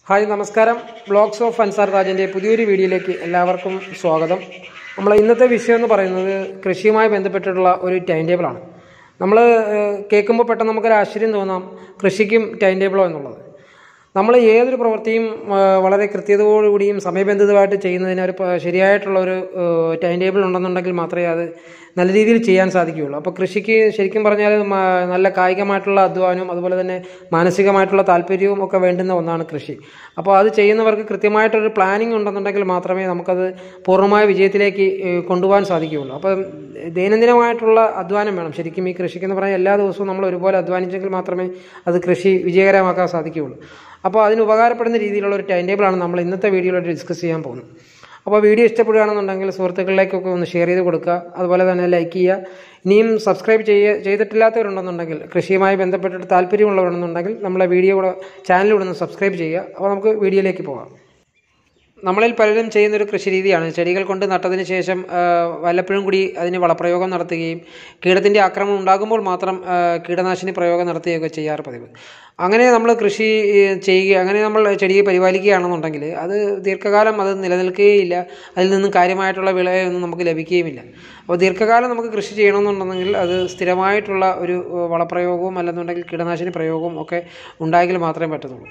hi നമസ്കാരം blogs of Ansar താജിൻ്റെ പുതിയൊരു വീഡിയോയിലേക്ക് എല്ലാവർക്കും സ്വാഗതം നമ്മൾ ഇന്നത്തെ വിഷയം എന്ന് പറയുന്നത് കൃഷിയുമായി ബന്ധപ്പെട്ടിട്ടുള്ള ഒരു ടൈം ടേബിളാണ് നമ്മൾ കേൾക്കുമ്പോൾ പെട്ടെന്ന് നമുക്കൊരു ആശ്ചര്യം തോന്നാം കൃഷിക്കും ടൈം ടേബിളോ എന്നുള്ളത് നമ്മൾ ഏതൊരു പ്രവൃത്തിയും ആ, വളരെ കൃത്യതയോടുകൂടിയും സമയബന്ധിതമായിട്ട് ചെയ്യുന്നതിന് ഒരു പ- ശരിയായിട്ടുള്ള ഒരു ടൈം ടേബിൾ ഉണ്ടെന്നുണ്ടെങ്കിൽ മാത്രമേ അത് നല്ല രീതിയിൽ ചെയ്യാൻ സാധിക്കുകയുള്ളൂ അപ്പോൾ കൃഷിക്ക് ശരിക്കും പറഞ്ഞാൽ മ- നല്ല കായികമായിട്ടുള്ള അധ്വാനവും അതുപോലെ തന്നെ മാനസികമായിട്ടുള്ള താല്പര്യവും ഒക്കെ വേണ്ടുന്ന ഒന്നാണ് കൃഷി അപ്പോൾ അത് ചെയ്യുന്നവർക്ക് കൃത്യമായിട്ടൊരു പ്ലാനിങ് ഉണ്ടെന്നുണ്ടെങ്കിൽ മാത്രമേ നമുക്കത് പൂർണ്ണമായ വിജയത്തിലേക്ക് ഏ, കൊണ്ടുപോകാൻ സാധിക്കുകയുള്ളൂ അപ്പം ദൈനംദിനമായിട്ടുള്ള അധ്വാനം വേണം ശരിക്കും ഈ കൃഷിക്ക് എന്ന് പറഞ്ഞാൽ എല്ലാ ദിവസവും നമ്മൾ ഒരുപോലെ അധ്വാനിച്ചെങ്കിൽ മാത്രമേ അത് കൃഷി വിജയകരമാക്കാൻ സാധിക്കുകയുള്ളൂ അപ്പോൾ അതിന് ഉപകാരപ്പെടുന്ന രീതിയിലുള്ള ഒരു ടൈം ടേബിളാണ് നമ്മൾ ഇന്നത്തെ വീഡിയോയിലോട്ട് ഡിസ്കസ് ചെയ്യാൻ പോകുന്നത് അപ്പോൾ വീഡിയോ ഇഷ്ടപ്പെടുകയാണെന്നുണ്ടെങ്കിൽ സുഹൃത്തുക്കളിലേക്കൊക്കെ ഒന്ന് ഷെയർ ചെയ്ത് കൊടുക്കുക അതുപോലെ തന്നെ ലൈക്ക് ചെയ്യുക ഇനിയും സബ്സ്ക്രൈബ് ചെയ്യ ചെയ്തിട്ടില്ലാത്തവരുണ്ടെന്നുണ്ടെങ്കിൽ കൃഷിയുമായി ബന്ധപ്പെട്ടിട്ട് താല്പര്യമുള്ളവരുണ്ടെന്നുണ്ടെങ്കിൽ നമ്മളെ വീഡിയോ കൂടെ ചാനൽ കൂടെ ഒന്ന് സബ്സ്ക്രൈബ് ചെയ്യുക അപ്പോൾ നമുക്ക് വീഡിയോയിലേക്ക് പോകാം നമ്മളിൽ പലരും ചെയ്യുന്നൊരു കൃഷി രീതിയാണ് ചെടികൾ കൊണ്ട് നട്ടതിന് ശേഷം ആ, വല്ലപ്പോഴും കൂടി അതിന് വളപ്രയോഗം നടത്തുകയും കീടത്തിൻ്റെ ആക്രമണം ഉണ്ടാകുമ്പോൾ മാത്രം ആ, കീടനാശിനി പ്രയോഗം നടത്തുകയൊക്കെ ചെയ്യാറ് പതിവ് അങ്ങനെ നമ്മൾ കൃഷി ഏ, ചെയ്യുക അങ്ങനെ നമ്മൾ ചെടിയെ പരിപാലിക്കുകയാണെന്നുണ്ടെങ്കിൽ അത് ദീർഘകാലം അത് നിലനിൽക്കുകയില്ല അതിൽ നിന്നും കാര്യമായിട്ടുള്ള വിളയൊന്നും നമുക്ക് ലഭിക്കുകയുമില്ല അപ്പോൾ ദീർഘകാലം നമുക്ക് കൃഷി ചെയ്യണമെന്നുണ്ടെങ്കിൽ അത് സ്ഥിരമായിട്ടുള്ള ഒരു ഏ, വളപ്രയോഗവും അല്ലെന്നുണ്ടെങ്കിൽ കീടനാശിനി പ്രയോഗവും ഒക്കെ ഉണ്ടായെങ്കിൽ മാത്രമേ പറ്റുന്നുള്ളൂ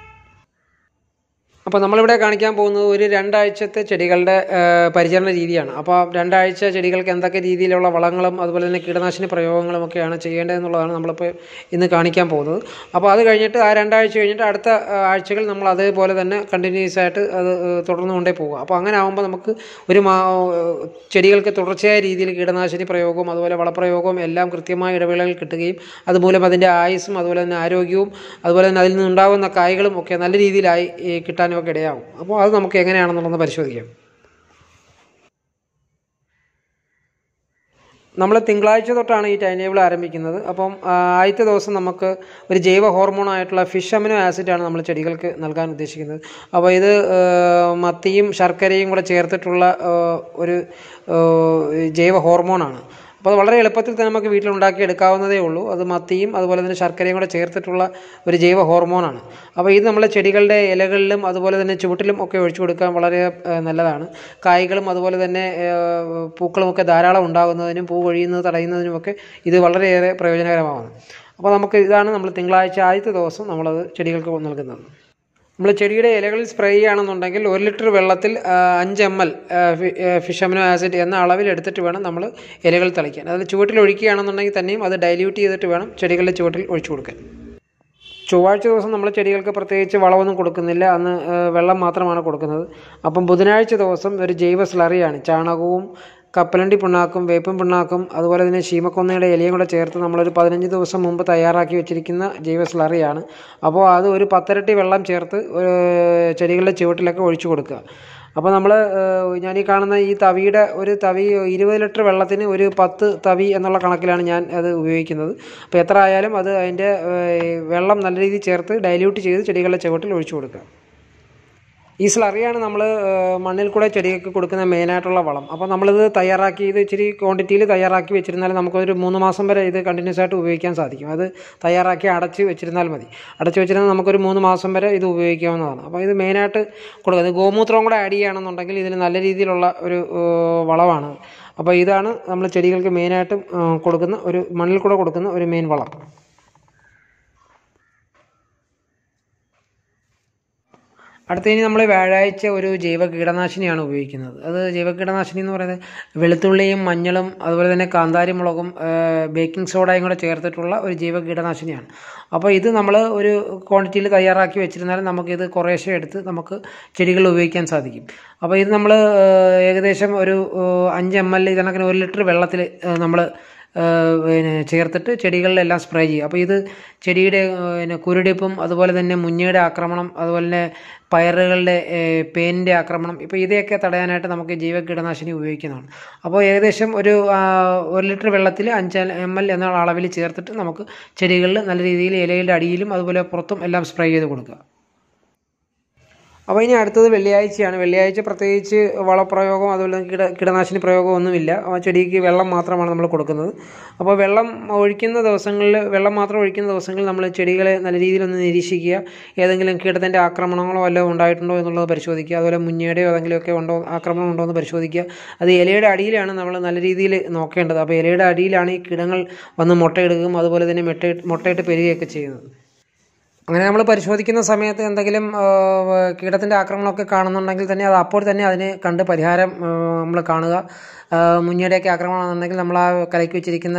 അപ്പോൾ നമ്മളിവിടെ കാണിക്കാൻ പോകുന്നത് ഒരു രണ്ടാഴ്ചത്തെ ചെടികളുടെ ആ, പരിചരണ രീതിയാണ് അപ്പോൾ രണ്ടാഴ്ച ചെടികൾക്ക് എന്തൊക്കെ രീതിയിലുള്ള വളങ്ങളും അതുപോലെ തന്നെ കീടനാശിനി പ്രയോഗങ്ങളും ഒക്കെയാണ് ചെയ്യേണ്ടതെന്നുള്ളതാണ് നമ്മളിപ്പോൾ ഇന്ന് കാണിക്കാൻ പോകുന്നത് അപ്പോൾ അത് കഴിഞ്ഞിട്ട് ആ രണ്ടാഴ്ച കഴിഞ്ഞിട്ട് അടുത്ത ആ, ആഴ്ചകൾ നമ്മൾ അതേപോലെ തന്നെ കണ്ടിന്യൂസ് ആയിട്ട് അത് ആ, തുടർന്നു കൊണ്ടേ പോകുക അപ്പോൾ അങ്ങനെ ആകുമ്പോൾ നമുക്ക് ഒരു മാ ചെടികൾക്ക് തുടർച്ചയായ രീതിയിൽ കീടനാശിനി പ്രയോഗവും അതുപോലെ വളപ്രയോഗവും എല്ലാം കൃത്യമായ ഇടവേളകളിൽ കിട്ടുകയും അതുമൂലം അതിൻ്റെ ആയുസ്സും അതുപോലെ തന്നെ ആരോഗ്യവും അതുപോലെ തന്നെ അതിൽ നിന്നുണ്ടാകുന്ന കായ്കളും ഒക്കെ നല്ല രീതിയിലായി ഈ, കിട്ടാനും ഒക്കെ ഇടയാവും അപ്പോൾ അത് നമുക്ക് എങ്ങനെയാണെന്നുള്ളത് പരിശോധിക്കാം നമ്മൾ തിങ്കളാഴ്ച തൊട്ടാണ് ഈ ടൈം ടേബിൾ ആരംഭിക്കുന്നത് അപ്പം ആ, ആദ്യത്തെ ദിവസം നമുക്ക് ഒരു ജൈവ ഹോർമോൺ ആയിട്ടുള്ള ഫിഷ് അമിനോ ആസിഡാണ് നമ്മൾ ചെടികൾക്ക് നൽകാൻ ഉദ്ദേശിക്കുന്നത് അപ്പോൾ ഇത് ആ, മത്തിയും ശർക്കരയും കൂടെ ചേർത്തിട്ടുള്ള ആ, ഒരു ആ, ജൈവ ഹോർമോണാണ് അപ്പോൾ അത് വളരെ എളുപ്പത്തിൽ തന്നെ നമുക്ക് വീട്ടിൽ ഉണ്ടാക്കി എടുക്കാവുന്നതേ ഉള്ളൂ അത് മത്തിയും അതുപോലെ തന്നെ ശർക്കരയും കൂടെ ചേർത്തിട്ടുള്ള ഒരു ജൈവ ഹോർമോണാണ് അപ്പോൾ ഇത് നമ്മളെ ചെടികളുടെ ഇലകളിലും അതുപോലെ തന്നെ ചുവട്ടിലും ഒക്കെ ഒഴിച്ചു കൊടുക്കാൻ വളരെ ആ, നല്ലതാണ് കായ്കളും അതുപോലെ തന്നെ ആ, പൂക്കളും ഒക്കെ ധാരാളം ഉണ്ടാകുന്നതിനും പൂ കൊഴിയുന്നത് തടയുന്നതിനുമൊക്കെ ഇത് വളരെയേറെ പ്രയോജനകരമാണ് അപ്പോൾ നമുക്ക് ഇതാണ് നമ്മൾ തിങ്കളാഴ്ച ആദ്യത്തെ ദിവസം നമ്മളത് ചെടികൾക്ക് നൽകുന്നത് നമ്മൾ ചെടിയുടെ ഇലകളിൽ സ്പ്രേ ചെയ്യുകയാണെന്നുണ്ടെങ്കിൽ ഒരു ലിറ്റർ വെള്ളത്തിൽ ആ, അഞ്ച് M L fish amino acid എന്ന അളവിൽ എടുത്തിട്ട് വേണം നമ്മൾ ഇലകൾ തളിക്കാൻ അതിൽ ചുവട്ടിൽ ഒഴിക്കുകയാണെന്നുണ്ടെങ്കിൽ തന്നെയും അത് ഡൈല്യൂട്ട് ചെയ്തിട്ട് വേണം ചെടികളുടെ ചുവട്ടിൽ ഒഴിച്ചു കൊടുക്കാൻ ചൊവ്വാഴ്ച ദിവസം നമ്മൾ ചെടികൾക്ക് പ്രത്യേകിച്ച് വളമൊന്നും കൊടുക്കുന്നില്ല അന്ന് ആ, വെള്ളം മാത്രമാണ് കൊടുക്കുന്നത് അപ്പം ബുധനാഴ്ച ദിവസം ഒരു ജൈവ സ്ലറിയാണ് ചാണകവും കപ്പലണ്ടി പിണ്ണാക്കും വേപ്പും പിണ്ണാക്കും അതുപോലെ തന്നെ ശീമക്കൊന്നയുടെ ഇലയും കൂടെ ചേർത്ത് നമ്മളൊരു പതിനഞ്ച് ദിവസം മുമ്പ് തയ്യാറാക്കി വെച്ചിരിക്കുന്ന ജൈവ സ്ലറിയാണ് അപ്പോൾ അത് ഒരു പത്തരട്ടി വെള്ളം ചേർത്ത് ഒരു ചെടികളുടെ ചുവട്ടിലൊക്കെ ഒഴിച്ചു കൊടുക്കുക അപ്പോൾ നമ്മൾ ഞാൻ ഈ കാണുന്ന ഈ തവിയുടെ ഒരു തവി ഇരുപത് ലിറ്റർ വെള്ളത്തിന് ഒരു പത്ത് തവി എന്നുള്ള കണക്കിലാണ് ഞാൻ അത് ഉപയോഗിക്കുന്നത് അപ്പോൾ എത്ര ആയാലും അത് അതിൻ്റെ ഏഹ്, വെള്ളം നല്ല രീതിയിൽ ചേർത്ത് ഡൈല്യൂട്ട് ചെയ്ത് ചെടികളുടെ ചുവട്ടിൽ ഒഴിച്ചു കൊടുക്കുക ഈ സ്ലറിയാണ് നമ്മൾ മണ്ണിൽ കൂടെ ചെടികൾക്ക് കൊടുക്കുന്ന മെയിനായിട്ടുള്ള വളം അപ്പോൾ നമ്മളിത് തയ്യാറാക്കി ഇത് ഇച്ചിരി ക്വാണ്ടിറ്റിയിൽ തയ്യാറാക്കി വെച്ചിരുന്നാൽ നമുക്കൊരു മൂന്ന് മാസം വരെ ഇത് കണ്ടിന്യൂസ് ആയിട്ട് ഉപയോഗിക്കാൻ സാധിക്കും അത് തയ്യാറാക്കി അടച്ച് വെച്ചിരുന്നാൽ മതി അടച്ച് വെച്ചിരുന്നാൽ നമുക്കൊരു മൂന്ന് മാസം വരെ ഇത് ഉപയോഗിക്കാവുന്നതാണ് അപ്പോൾ ഇത് മെയിനായിട്ട് കൊടുക്കുന്നത് ഗോമൂത്രവും കൂടെ ആഡ് ചെയ്യുകയാണെന്നുണ്ടെങ്കിൽ ഇതിന് നല്ല രീതിയിലുള്ള ഒരു ഏഹ്, വളമാണ് അപ്പോൾ ഇതാണ് നമ്മൾ ചെടികൾക്ക് മെയിനായിട്ടും ഏഹ്, കൊടുക്കുന്ന ഒരു മണ്ണിൽ കൂടെ കൊടുക്കുന്ന ഒരു മെയിൻ വളം അടുത്ത ഇനി നമ്മൾ വ്യാഴാഴ്ച ഒരു ജൈവ കീടനാശിനിയാണ് ഉപയോഗിക്കുന്നത് അത് ജൈവ കീടനാശിനി എന്ന് പറയുന്നത് വെളുത്തുള്ളിയും മഞ്ഞളും അതുപോലെ തന്നെ കാന്താരി മുളകും ബേക്കിംഗ് സോഡയും കൂടെ ചേർത്തിട്ടുള്ള ഒരു ജൈവ കീടനാശിനിയാണ് അപ്പോൾ ഇത് നമ്മൾ ഒരു ക്വാണ്ടിറ്റിയിൽ തയ്യാറാക്കി വെച്ചിരുന്നാൽ നമുക്കിത് കുറേശ്ശെ എടുത്ത് നമുക്ക് ചെടികളിൽ ഉപയോഗിക്കാൻ സാധിക്കും അപ്പോൾ ഇത് നമ്മൾ ഏകദേശം ഒരു ഏഹ്, അഞ്ച് എം എൽ ഇതിനകത്തിന് ഒരു ലിറ്റർ വെള്ളത്തിൽ നമ്മൾ ഏഹ് പിന്നെ ചേർത്തിട്ട് ചെടികളിലെല്ലാം സ്പ്രേ ചെയ്യും അപ്പോൾ ഇത് ചെടിയുടെ ഏഹ് പിന്നെ കുരുടിപ്പും അതുപോലെ തന്നെ മുഞ്ഞയുടെ ആക്രമണം അതുപോലെ തന്നെ പയറുകളുടെ ഏഹ് പേനിൻ്റെ ആക്രമണം ഇപ്പോൾ ഇതൊക്കെ തടയാനായിട്ട് നമുക്ക് ജൈവ കീടനാശിനി ഉപയോഗിക്കുന്നതാണ് അപ്പോൾ ഏകദേശം ഒരു ആ, ഒരു ലിറ്റർ വെള്ളത്തിൽ അഞ്ച് എം എൽ എന്ന അളവിൽ ചേർത്തിട്ട് നമുക്ക് ചെടികളിൽ നല്ല രീതിയിൽ ഇലയുടെ അടിയിലും അതുപോലെ പുറത്തും എല്ലാം സ്പ്രേ ചെയ്ത് കൊടുക്കുക അപ്പോൾ ഇനി അടുത്തത് വെള്ളിയാഴ്ചയാണ് വെള്ളിയാഴ്ച പ്രത്യേകിച്ച് വളപ്രയോഗം അതുപോലെ തന്നെ കീട കീടനാശിനി പ്രയോഗം ഒന്നുമില്ല ആ ചെടിക്ക് വെള്ളം മാത്രമാണ് നമ്മൾ കൊടുക്കുന്നത് അപ്പോൾ വെള്ളം ഒഴിക്കുന്ന ദിവസങ്ങളിൽ വെള്ളം മാത്രം ഒഴിക്കുന്ന ദിവസങ്ങളിൽ നമ്മൾ ചെടികളെ നല്ല രീതിയിലൊന്ന് നിരീക്ഷിക്കുക ഏതെങ്കിലും കീടത്തിൻ്റെ ആക്രമണങ്ങളോ വല്ലതും ഉണ്ടായിട്ടുണ്ടോ എന്നുള്ളത് പരിശോധിക്കുക അതുപോലെ മുഞ്ഞയുടെയോ ഏതെങ്കിലുമൊക്കെ ഉണ്ടോ ആക്രമണം ഉണ്ടോ എന്ന് പരിശോധിക്കുക അത് ഇലയുടെ അടിയിലാണ് നമ്മൾ നല്ല രീതിയിൽ നോക്കേണ്ടത് അപ്പോൾ ഇലയുടെ അടിയിലാണ് ഈ കീടങ്ങൾ വന്ന് മുട്ടയിടുകയും അതുപോലെ തന്നെ മുട്ട മുട്ടയിട്ട് പെരുകയൊക്കെ ചെയ്യുന്നത് അങ്ങനെ നമ്മൾ പരിശോധിക്കുന്ന സമയത്ത് എന്തെങ്കിലും കീടത്തിൻ്റെ ആക്രമണമൊക്കെ കാണുന്നുണ്ടെങ്കിൽ തന്നെ അത് അപ്പോൾ തന്നെ അതിന് കണ്ട് പരിഹാരം നമ്മൾ കാണുക മുഞ്ഞയുടെയൊക്കെ ആക്രമണമാണെന്നുണ്ടെങ്കിൽ നമ്മൾ ആ കലക്കി വെച്ചിരിക്കുന്ന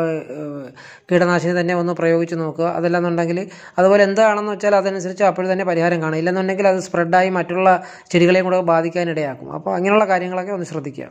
കീടനാശിനി തന്നെ ഒന്ന് പ്രയോഗിച്ച് നോക്കുക അതല്ലെന്നുണ്ടെങ്കിൽ അതുപോലെ എന്താണെന്ന് വെച്ചാൽ അതനുസരിച്ച് അപ്പോൾ തന്നെ പരിഹാരം കാണുക ഇല്ലെന്നുണ്ടെങ്കിൽ അത് സ്പ്രെഡായി മറ്റുള്ള ചെടികളെയും കൂടെ ബാധിക്കാനിടയാക്കും അപ്പോൾ അങ്ങനെയുള്ള കാര്യങ്ങളൊക്കെ ഒന്ന് ശ്രദ്ധിക്കുക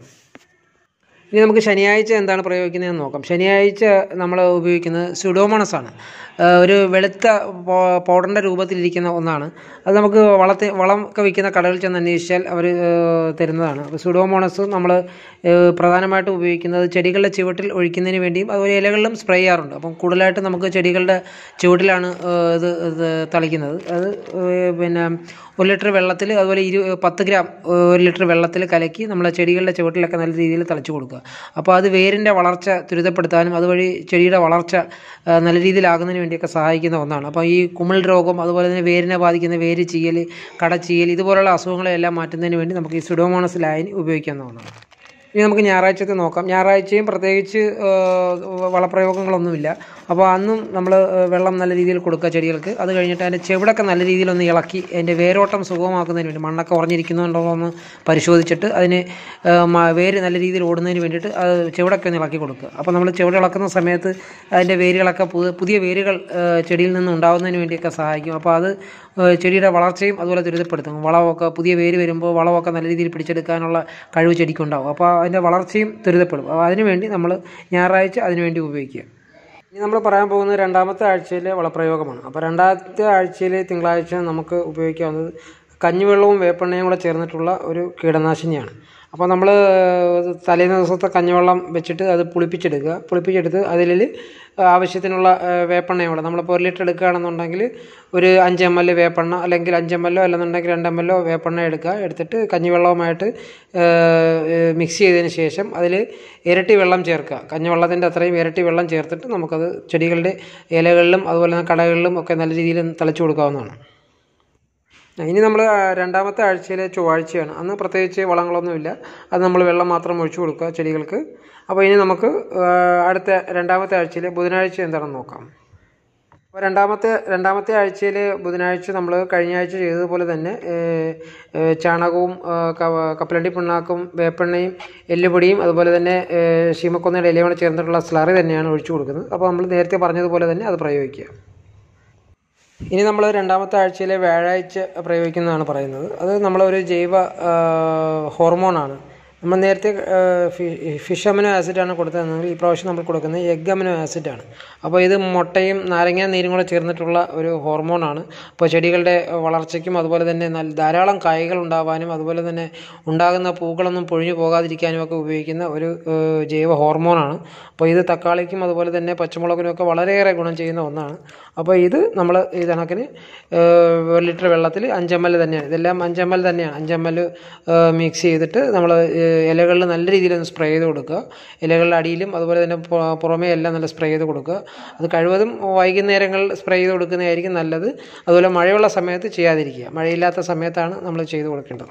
ഇനി നമുക്ക് ശനിയാഴ്ച എന്താണ് പ്രയോഗിക്കുന്നതെന്ന് നോക്കാം ശനിയാഴ്ച നമ്മൾ ഉപയോഗിക്കുന്നത് സുഡോമോണസ് ആണ് ഒരു വെളുത്ത പൗഡറിൻ്റെ രൂപത്തിലിരിക്കുന്ന ഒന്നാണ് അത് നമുക്ക് വളത്തെ വളം ഒക്കെ വിൽക്കുന്ന കടകളിൽ ചെന്ന് അന്വേഷിച്ചാൽ അവർ തരുന്നതാണ് അപ്പോൾ സുഡോമോണസ് നമ്മൾ പ്രധാനമായിട്ടും ഉപയോഗിക്കുന്നത് ചെടികളുടെ ചുവട്ടിൽ ഒഴിക്കുന്നതിന് വേണ്ടിയും അതുപോലെ ഇലകളിലും സ്പ്രേ ചെയ്യാറുണ്ട് അപ്പം കൂടുതലായിട്ട് നമുക്ക് ചെടികളുടെ ചുവട്ടിലാണ് ഇത് ഇത് തളിക്കുന്നത് അത് പിന്നെ ഒരു ലിറ്റർ വെള്ളത്തിൽ അതുപോലെ ഇരു പത്ത് ഗ്രാം ഒരു ലിറ്റർ വെള്ളത്തിൽ കലക്കി നമ്മൾ ചെടികളുടെ ചുവട്ടിലൊക്കെ നല്ല രീതിയിൽ തളിച്ചു കൊടുക്കുക അപ്പോൾ അത് വേരിൻ്റെ വളർച്ച ത്വരിതപ്പെടുത്താനും അതുവഴി ചെടിയുടെ വളർച്ച നല്ല രീതിയിലാകുന്നതിന് വേണ്ടിയൊക്കെ സഹായിക്കുന്ന ഒന്നാണ് അപ്പോൾ ഈ കുമിൾ രോഗം അതുപോലെ തന്നെ വേരിനെ ബാധിക്കുന്ന വേര് ചീയൽ കടച്ചീയൽ ഇതുപോലുള്ള അസുഖങ്ങളെല്ലാം മാറ്റുന്നതിന് വേണ്ടി നമുക്ക് ഈ സുഡോമോണസ് ലൈൻ ഉപയോഗിക്കാവുന്ന ഒന്നാണ് ഇനി നമുക്ക് ഞായറാഴ്ചത്തെ നോക്കാം ഞായറാഴ്ചയും പ്രത്യേകിച്ച് വളപ്രയോഗങ്ങളൊന്നുമില്ല അപ്പോൾ അന്നും നമ്മൾ വെള്ളം നല്ല രീതിയിൽ കൊടുക്കുക ചെടികൾക്ക് അത് കഴിഞ്ഞിട്ട് അതിൻ്റെ ചെവിടൊക്കെ നല്ല രീതിയിലൊന്ന് ഇളക്കി അതിൻ്റെ വേരോട്ടം സുഗമമാക്കുന്നതിന് വേണ്ടി മണ്ണൊക്കെ ഉറഞ്ഞിരിക്കുന്നുണ്ടോ എന്ന് പരിശോധിച്ചിട്ട് അതിന് വേര് നല്ല രീതിയിൽ ഓടുന്നതിന് വേണ്ടിയിട്ട് അത് ചെവിടൊക്കെ ഒന്ന് ഇളക്കി കൊടുക്കുക അപ്പോൾ നമ്മൾ ചെവിട് ഇളക്കുന്ന സമയത്ത് അതിൻ്റെ വേരുകളൊക്കെ പുതിയ വേരുകൾ ചെടിയിൽ നിന്ന് ഉണ്ടാകുന്നതിന് വേണ്ടിയൊക്കെ സഹായിക്കും അപ്പോൾ അത് ചെടിയുടെ വളർച്ചയും അതുപോലെ ത്വരിതപ്പെടുത്തും വളമൊക്കെ പുതിയ വേര് വരുമ്പോൾ വളമൊക്കെ നല്ല രീതിയിൽ പിടിച്ചെടുക്കാനുള്ള കഴിവ് ചെടിക്കുണ്ടാവും അപ്പോൾ അതിൻ്റെ വളർച്ചയും ത്വരിതപ്പെടും അപ്പോൾ അതിനുവേണ്ടി നമ്മൾ ഞായറാഴ്ച അതിനുവേണ്ടി ഉപയോഗിക്കുക ഇനി നമ്മൾ പറയാൻ പോകുന്നത് രണ്ടാമത്തെ ആഴ്ചയിലെ വളപ്രയോഗമാണ് അപ്പോൾ രണ്ടാമത്തെ ആഴ്ചയിലെ തിങ്കളാഴ്ച നമുക്ക് ഉപയോഗിക്കാവുന്നത് കഞ്ഞിവെള്ളവും വേപ്പെണ്ണയും കൂടെ ചേർന്നിട്ടുള്ള ഒരു കീടനാശിനിയാണ് അപ്പോൾ നമ്മൾ തലേന്ന് ദിവസത്തെ കഞ്ഞിവെള്ളം വെച്ചിട്ട് അത് പുളിപ്പിച്ചെടുക്കുക പുളിപ്പിച്ചെടുത്ത് അതിൽ ആവശ്യത്തിനുള്ള വേപ്പെണ്ണയും കൂടെ നമ്മളിപ്പോൾ ഒരു ലിറ്റർ എടുക്കുകയാണെന്നുണ്ടെങ്കിൽ ഒരു അഞ്ച് എം എൽ വേപ്പെണ്ണ അല്ലെങ്കിൽ അഞ്ച് എം എല്ലോ അല്ലെന്നുണ്ടെങ്കിൽ രണ്ട് എം എല്ലോ വേപ്പെണ്ണ എടുക്കുക എടുത്തിട്ട് കഞ്ഞിവെള്ളവുമായിട്ട് മിക്സ് ചെയ്തതിന് ശേഷം അതിൽ ഇരട്ടി വെള്ളം ചേർക്കുക കഞ്ഞിവെള്ളത്തിൻ്റെ അത്രയും ഇരട്ടി വെള്ളം ചേർത്തിട്ട് നമുക്കത് ചെടികളുടെ ഇലകളിലും അതുപോലെ തന്നെ കടകളിലും ഒക്കെ നല്ല രീതിയിൽ തളിച്ചു കൊടുക്കാവുന്നതാണ് ഇനി നമ്മൾ രണ്ടാമത്തെ ആഴ്ചയിലെ ചൊവ്വാഴ്ചയാണ് അന്ന് പ്രത്യേകിച്ച് വളങ്ങളൊന്നുമില്ല അത് നമ്മൾ വെള്ളം മാത്രം ഒഴിച്ചു കൊടുക്കുക ചെടികൾക്ക് അപ്പോൾ ഇനി നമുക്ക് അടുത്ത രണ്ടാമത്തെ ആഴ്ചയിലെ ബുധനാഴ്ച എന്താണെന്ന് നോക്കാം അപ്പോൾ രണ്ടാമത്തെ രണ്ടാമത്തെ ആഴ്ചയിൽ ബുധനാഴ്ച നമ്മൾ കഴിഞ്ഞ ആഴ്ച ചെയ്തതുപോലെ തന്നെ ചാണകവും കപ്പലണ്ടി പിണ്ണാക്കും വേപ്പെണ്ണയും എല്ലുപൊടിയും അതുപോലെ തന്നെ ശീമക്കൊന്നയുടെ ഇലയോട് ചേർന്നിട്ടുള്ള സ്ലറി തന്നെയാണ് ഒഴിച്ചു കൊടുക്കുന്നത് അപ്പോൾ നമ്മൾ നേരത്തെ പറഞ്ഞതുപോലെ തന്നെ അത് പ്രയോഗിക്കുക ഇനി നമ്മൾ രണ്ടാമത്തെ ആഴ്ചയിലെ വ്യാഴാഴ്ച പ്രയോഗിക്കുന്നതാണ് പറയുന്നത് അത് നമ്മളൊരു ജൈവ ഹോർമോണാണ് നമ്മൾ നേരത്തെ ഫിഷ് അമിനോ ആസിഡാണ് കൊടുത്തതെങ്കിൽ ഈ പ്രാവശ്യം നമ്മൾ കൊടുക്കുന്നത് എഗ് അമിനോ ആസിഡാണ് അപ്പോൾ ഇത് മുട്ടയും നാരങ്ങ നീരും കൂടെ ചേർന്നിട്ടുള്ള ഒരു ഹോർമോണാണ് അപ്പോൾ ചെടികളുടെ വളർച്ചയ്ക്കും അതുപോലെ തന്നെ നല്ല ധാരാളം കായ്കൾ ഉണ്ടാവാനും അതുപോലെ തന്നെ ഉണ്ടാകുന്ന പൂക്കളൊന്നും പൊഴിഞ്ഞു പോകാതിരിക്കാനും ഒക്കെ ഉപയോഗിക്കുന്ന ഒരു ജൈവ ഹോർമോണാണ് അപ്പോൾ ഇത് തക്കാളിക്കും അതുപോലെ തന്നെ പച്ചമുളകിനും ഒക്കെ വളരെയേറെ ഗുണം ചെയ്യുന്ന ഒന്നാണ് അപ്പോൾ ഇത് നമ്മൾ ഈ കണക്കിന് ഒരു ലിറ്റർ വെള്ളത്തിൽ അഞ്ച് എം എൽ തന്നെയാണ് ഇതെല്ലാം അഞ്ച് എം എൽ തന്നെയാണ് അഞ്ച് എം എൽ മിക്സ് ചെയ്തിട്ട് നമ്മൾ ഇലകളിൽ നല്ല രീതിയിൽ ഒന്ന് സ്പ്രേ ചെയ്ത് കൊടുക്കുക ഇലകളുടെ അടിയിലും അതുപോലെ തന്നെ പുറമേ എല്ലാം നല്ല സ്പ്രേ ചെയ്ത് കൊടുക്കുക അത് കഴിവതും വൈകുന്നേരങ്ങളിൽ സ്പ്രേ ചെയ്ത് കൊടുക്കുന്നതായിരിക്കും നല്ലത് അതുപോലെ മഴയുള്ള സമയത്ത് ചെയ്യാതിരിക്കുക മഴയില്ലാത്ത സമയത്താണ് നമ്മൾ ചെയ്ത് കൊടുക്കേണ്ടത്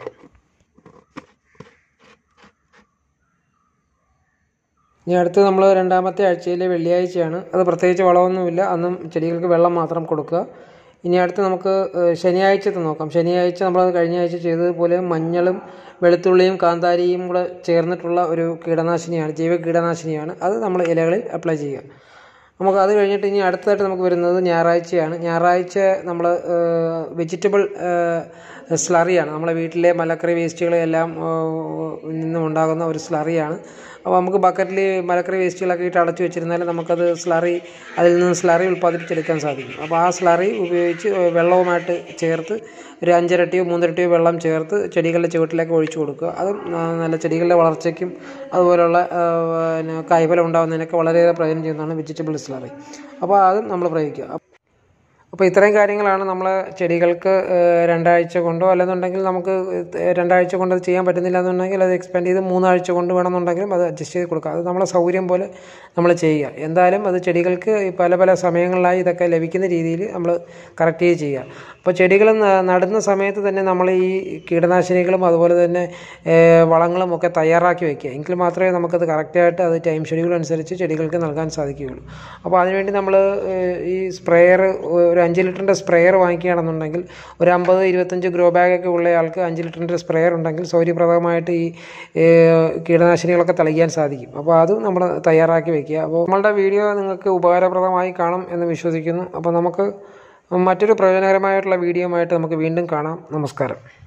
ഇനി അടുത്ത് നമ്മൾ രണ്ടാമത്തെ ആഴ്ചയിലെ വെള്ളിയാഴ്ചയാണ് അത് പ്രത്യേകിച്ച് വളമൊന്നുമില്ല അന്നും ചെടികൾക്ക് വെള്ളം മാത്രം കൊടുക്കുക ഇനി അടുത്ത് നമുക്ക് ശനിയാഴ്ചത്തെ നോക്കാം ശനിയാഴ്ച നമ്മളത് കഴിഞ്ഞ ആഴ്ച ചെയ്തതുപോലെ മഞ്ഞളും വെളുത്തുള്ളിയും കാന്താരിയും കൂടെ ചേർന്നിട്ടുള്ള ഒരു കീടനാശിനിയാണ് ജൈവ കീടനാശിനിയാണ് അത് നമ്മൾ ഇലകളിൽ അപ്ലൈ ചെയ്യുക നമുക്ക് അത് കഴിഞ്ഞിട്ട് ഇനി അടുത്തതായിട്ട് നമുക്ക് വരുന്നത് ഞായറാഴ്ചയാണ് ഞായറാഴ്ച നമ്മൾ വെജിറ്റബിൾ സ്ലറിയാണ് നമ്മളെ വീട്ടിലെ മലക്കറി വേസ്റ്റുകളെല്ലാം നിന്നും ഉണ്ടാകുന്ന ഒരു സ്ലറിയാണ് അപ്പോൾ നമുക്ക് ബക്കറ്റിൽ മലക്കറി വേസ്റ്റുകളൊക്കെ ഇട്ട് അടച്ചു വെച്ചിരുന്നാൽ നമുക്കത് സ്ലറി അതിൽ നിന്ന് സ്ലറി ഉൽപ്പാദിപ്പിച്ചെടുക്കാൻ സാധിക്കും അപ്പോൾ ആ സ്ലറി ഉപയോഗിച്ച് വെള്ളവുമായിട്ട് ചേർത്ത് ഒരു അഞ്ചിരട്ടിയോ മൂന്നിരട്ടിയോ വെള്ളം ചേർത്ത് ചെടികളുടെ ചുവട്ടിലേക്ക് ഒഴിച്ചു കൊടുക്കുക അതും നല്ല ചെടികളുടെ വളർച്ചയ്ക്കും അതുപോലുള്ള പിന്നെ കായ്ഫലം ഉണ്ടാകുന്നതിനൊക്കെ വളരെയേറെ പ്രയോജനം ചെയ്യുന്നതാണ് വെജിറ്റബിൾ സ്ലറി അപ്പോൾ അതും നമ്മൾ പ്രയോഗിക്കുക അപ്പോൾ ഇത്രയും കാര്യങ്ങളാണ് നമ്മൾ ചെടികൾക്ക് ഏഹ്, രണ്ടാഴ്ച കൊണ്ടോ അല്ലെന്നുണ്ടെങ്കിൽ നമുക്ക് ഏഹ്, രണ്ടാഴ്ച കൊണ്ട് അത് ചെയ്യാൻ പറ്റുന്നില്ല എന്നുണ്ടെങ്കിൽ അത് എക്സ്പെൻഡ് ചെയ്ത് മൂന്നാഴ്ച കൊണ്ട് വേണമെന്നുണ്ടെങ്കിലും അത് അഡ്ജസ്റ്റ് ചെയ്ത് കൊടുക്കുക അത് നമ്മളെ സൗകര്യം പോലെ നമ്മൾ ചെയ്യുക എന്തായാലും അത് ചെടികൾക്ക് ഈ പല പല സമയങ്ങളിലായി ഇതൊക്കെ ലഭിക്കുന്ന രീതിയിൽ നമ്മൾ കറക്റ്റ് ചെയ്ത് ചെയ്യുക അപ്പോൾ ചെടികൾ ന- നടുന്ന സമയത്ത് തന്നെ നമ്മൾ ഈ കീടനാശിനികളും അതുപോലെ തന്നെ ഏഹ്, വളങ്ങളും ഒക്കെ തയ്യാറാക്കി വെക്കുക എങ്കിൽ മാത്രമേ നമുക്കത് കറക്റ്റായിട്ട് അത് ടൈം ഷെഡ്യൂൾ അനുസരിച്ച് ചെടികൾക്ക് നൽകാൻ സാധിക്കുകയുള്ളൂ അപ്പോൾ അതിനുവേണ്ടി നമ്മൾ ഈ സ്പ്രെയർ ഒരു അഞ്ച് ലിറ്ററിൻ്റെ സ്പ്രെയർ വാങ്ങിക്കുകയാണെന്നുണ്ടെങ്കിൽ ഒരു അമ്പത് ഇരുപത്തഞ്ച് ഗ്രോ ബാഗൊക്കെ ഉള്ള ആൾക്ക് അഞ്ച് ലിറ്ററിൻ്റെ സ്പ്രെയർ ഉണ്ടെങ്കിൽ സൗകര്യപ്രദമായിട്ട് ഈ ഏഹ്, കീടനാശിനികളൊക്കെ തളിക്കാൻ സാധിക്കും അപ്പോൾ അത് നമ്മൾ തയ്യാറാക്കി വെക്കുക അപ്പോൾ നമ്മളുടെ വീഡിയോ നിങ്ങൾക്ക് ഉപകാരപ്രദമായി കാണും എന്ന് വിശ്വസിക്കുന്നു അപ്പോൾ നമുക്ക് മറ്റൊരു പ്രയോജനകരമായിട്ടുള്ള വീഡിയോ ആയിട്ട് നമുക്ക് വീണ്ടും കാണാം നമസ്കാരം